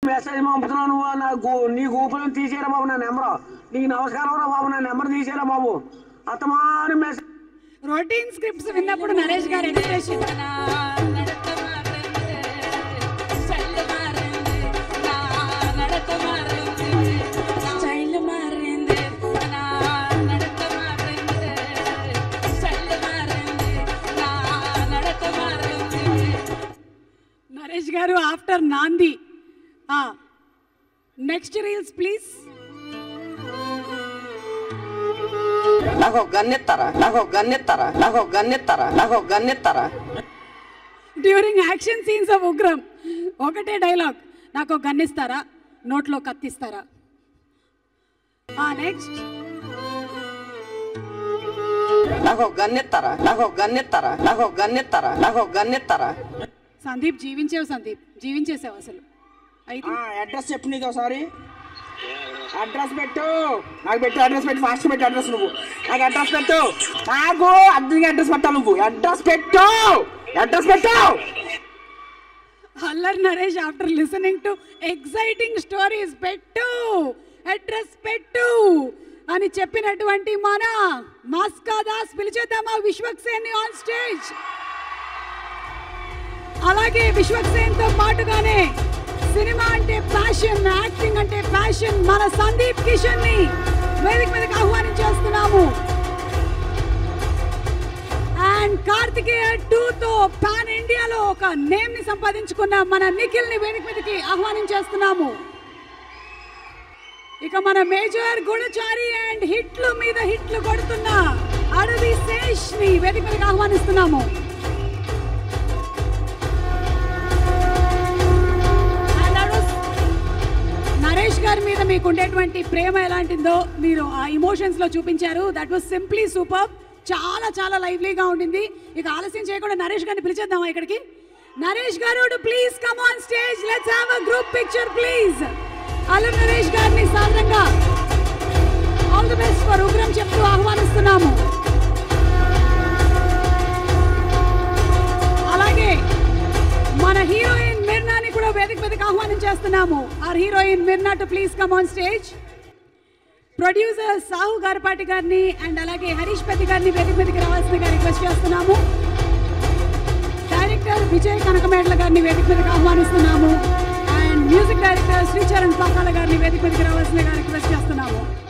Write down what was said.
message పంపుతున్నావు నువ్వు నా గు- నీ గూపులను తీసేరా బాబు నా నెంబర్ నీకు నమస్కారం రా బాబు నా నెంబర్ తీసేరా బాబు అతమాని మెసేజ్ రొటీన్ స్క్రిప్ట్స్ విన్నప్పుడు నరేష్ గారు ఎక్స్ప్రెషన్ స్టైల్ మారింది నా నడక మారింది స్టైల్ మారింది నా నడక మారింది నరేష్ గారు ఆఫ్టర్ నాంది నెక్స్ట్ రీల్స్ ప్లీజ్ నాకు గన్నెత్తారా నాకు గన్నెత్తారా నాకు గన్నెత్తారా నాకు గన్నెత్తారా during action scenes of Ugram ఒకటే డైలాగ్ నాకు ఒక గన్నిస్తారా నోట్లో కత్తిస్తారా నెక్స్ట్ నాకు గన్నెత్తారా నాకు గన్నెత్తారా నాకు గన్నెత్తారా నాకు గన్నెత్తారా సందీప్ జీవించావు సందీప్ జీవించేసావు అసలు అయితే అడ్రస్ చెప్పు నీకు ఒకసారి అడ్రస్ పెట్టు నాకు పెట్టు అడ్రస్ పెట్టు ఫాస్ట్ పెట్టు అడ్రస్ నువ్వు నాకు అడ్రస్ పెట్టు నాకు అర్జున్గా అడ్రస్ పెట్టాలి నువ్వు అడ్రస్ పెట్టు అడ్రస్ పెట్టు Allari Naresh after listening to exciting stories పెట్టు అడ్రస్ పెట్టు అని చెప్పినటువంటి మన మాస్కా దాస్ పిలిచేద్దామా విశ్వక్సేన్ ఆన్ స్టేజ్ అలాగే విశ్వక్సేన్ తో పాటుగానే సినిమా అంటే ప్యాషన్ యాక్టింగ్ అంటే ప్యాషన్ మన సందీప్ కిషన్ ని వేదిక మీదకి ఆహ్వానించేస్తున్నాము అండ్ కార్తికేయ టూ తో పాన్ ఇండియాలో ఒక నేమ్ ని సంపాదించుకున్న మన నిఖిల్ ని వేదిక మీదకి ఆహ్వానించేస్తున్నాము ఇక మన మేజర్ గుణచారి అండ్ హిట్లు మీద హిట్లు కొడుతున్న అడవి శేష్ ని వేదిక మీదకి ఆహ్వానిస్తున్నాము And అడవి- నరేష్ గారి మీద మీకు ఉండేటువంటి ప్రేమ ఎలాంటిదో మీరు ఆ ఇమోషన్స్ లో చూపించారు దట్ వాస్ సింప్లీ సూపర్ చాలా చాలా లైవ్లీగా ఉండింది ఇక ఆలస్యం చేయకుండా నరేష్ గారిని పిలిచేద్దామా ఇక్కడికి Naresh garu please come on stage let's have a group picture please Allu Naresh గారిని సాధారణంగా all the best for Ugram చెప్తూ ఆహ్వానిస్తున్నాము అలాగే మన హీరోయిన్ మిర్నాని కూడా వేదిక మీదకి ఆహ్వానించేస్తున్నాము our heroine Mirnaa too please come on stage producer Sahu Garapati గారిని అండ్ అలాగే హరీష్ పెద్ది గారిని వేదిక మీదకి రావాల్సిందిగా రిక్వెస్ట్ చేస్తున్నాము డైరెక్టర్ విజయ్ కనకమేట్ల గారిని వేదిక మీదకి ఆహ్వానిస్తున్నాము and music director Sricharan Pakala గారిని వేదిక మీదకి రావాల్సిందిగా రిక్వెస్ట్ చేస్తున్నాము